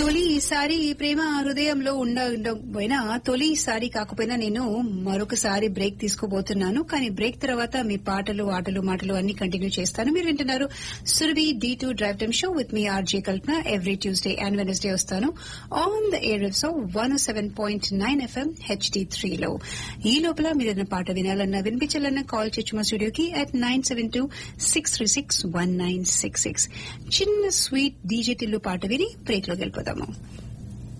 తొలిసారి ఈ ప్రేమ హృదయంలో ఉండ ఉండకపోయినా తొలిసారి కాకపోయినా నేను మరొకసారి బ్రేక్ తీసుకోబోతున్నాను కానీ బ్రేక్ తర్వాత మీ పాటలు ఆటలు మాటలు అన్ని కంటిన్యూ చేస్తాను మీరు వింటున్నారు Surabhi D two drive time show with me RJ Kalpana every Tuesday and Wednesday వస్తాను on the air so one seven point nine FM HD త్రీలో ఈ లోపల మీరు ఏదైనా పాట వినాలన్నా వినిపించాలన్నా కాల్ చేయొచ్చు మా స్టూడియోకి at nine seven two six three six one nine six six చిన్న స్వీట్ డీజే టిల్లు పాట విని బ్రేక్ లోకి వెళ్ళిపోతాము